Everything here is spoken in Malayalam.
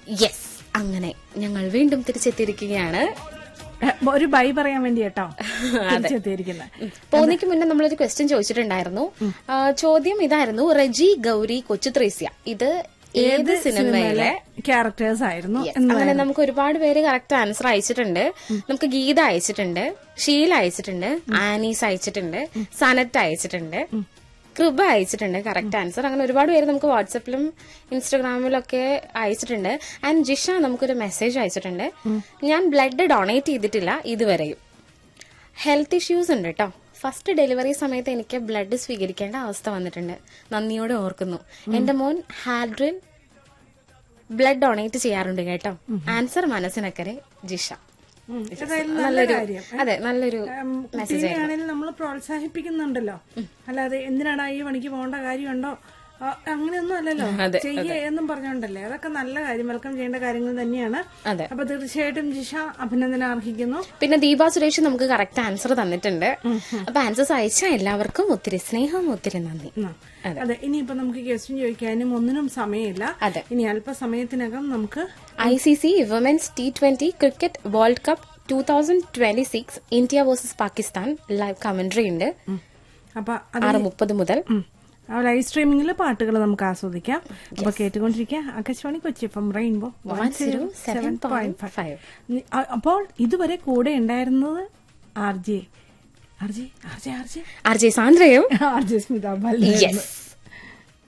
യെസ് അങ്ങനെ ഞങ്ങൾ വീണ്ടും തിരിച്ചെത്തിയിരിക്കുകയാണ് ഏ, ഒരു ബൈ പറയാൻ വേണ്ടി കേട്ടോ തിരിച്ചെത്തിയിരിക്കുന്നത് പോകുന്നതിന് മുന്നേ നമ്മളൊരു ക്വസ്റ്റ്യൻ ചോദിച്ചിട്ടുണ്ടായിരുന്നു ആ, ചോദ്യം ഇതായിരുന്നു റെജി ഗൗരി കൊച്ചു ത്രേസ്യ ഇത് ഏത് സിനിമയിലെ ക്യാരക്ടേഴ്സ് ആയിരുന്നു Yes. അങ്ങനെ നമുക്ക് ഒരുപാട് പേര് കറക്റ്റ് ആൻസർ അയച്ചിട്ടുണ്ട് നമുക്ക് ഗീത അയച്ചിട്ടുണ്ട് ഷീല അയച്ചിട്ടുണ്ട് ആനീസ് അയച്ചിട്ടുണ്ട് സനറ്റ് അയച്ചിട്ടുണ്ട് കൃപ അയച്ചിട്ടുണ്ട് കറക്റ്റ് ആൻസർ അങ്ങനെ ഒരുപാട് പേര് നമുക്ക് വാട്സപ്പിലും ഇൻസ്റ്റഗ്രാമിലൊക്കെ അയച്ചിട്ടുണ്ട് ആൻഡ് ജിഷ നമുക്കൊരു മെസ്സേജ് അയച്ചിട്ടുണ്ട് ഞാൻ ബ്ലഡ് ഡൊണേറ്റ് ചെയ്തിട്ടില്ല ഇതുവരെയും ഹെൽത്ത് ഇഷ്യൂസ് ഉണ്ട് കേട്ടോ ഫസ്റ്റ് ഡെലിവറി സമയത്ത് എനിക്ക് ബ്ലഡ് സ്വീകരിക്കേണ്ട അവസ്ഥ വന്നിട്ടുണ്ട് നന്ദിയോടെ ഓർക്കുന്നു എന്റെ മോൻ ഹാഡ്രിൻ ബ്ലഡ് ഡൊണേറ്റ് ചെയ്യാറുണ്ട് കേട്ടോ ആൻസർ മനസ്സിനക്കരെ ജിഷ ഉം. ഏതായാലും നല്ല നല്ലൊരു കാര്യം അതെ നല്ലൊരു മെസ്സേജ് കുട്ടീനെയാണെങ്കിലും നമ്മൾ പ്രോത്സാഹിപ്പിക്കുന്നുണ്ടല്ലോ അല്ലാതെ എന്തിനാണ് ഈ പണിക്ക് പോകേണ്ട കാര്യമുണ്ടോ ആ, അങ്ങനെയൊന്നും അല്ലല്ലോ ചെയ്യേ എന്നും പറഞ്ഞോണ്ടല്ലേ അതൊക്കെ നല്ല കാര്യം വെൽക്കം ചെയ്യേണ്ട കാര്യങ്ങൾ തന്നെയാണ് അതെ. അപ്പൊ തീർച്ചയായിട്ടും ജിഷ അഭിനന്ദനം അർഹിക്കുന്നു പിന്നെ ദീപ സുരേഷ് നമുക്ക് കറക്റ്റ് ആൻസർ തന്നിട്ടുണ്ട് അപ്പൊ ആൻസേഴ്സ് അയച്ച എല്ലാവർക്കും ഒത്തിരി സ്നേഹം ഒത്തിരി നന്ദി ഉം. അതെ ഇനിയിപ്പോ നമുക്ക് ക്വസ്റ്റ്യൻ ചോദിക്കാനും ഒന്നിനും സമയമില്ല അതെ. ഇനി അല്പസമയത്തിനകം നമുക്ക് I C C women's T twenty cricket world cup two thousand twenty six India versus Pakistan live commentary ഉണ്ട് അപ്പൊ അത് ആറ് മുപ്പത് മുതൽ ഉം. ആ ലൈവ് സ്ട്രീമിംഗിൽ പാട്ടുകൾ നമുക്ക് ആസ്വദിക്കാം അപ്പൊ കേട്ടുകൊണ്ടിരിക്കുക Akashvani Kochi F M Rainbow one zero seven point five അപ്പോൾ ഇതുവരെ കൂടെ ഉണ്ടായിരുന്നത് R J R J R J R J R J സാന്ദ്രയും ആർ ജെ സ്മിത ബല്ല യെസ്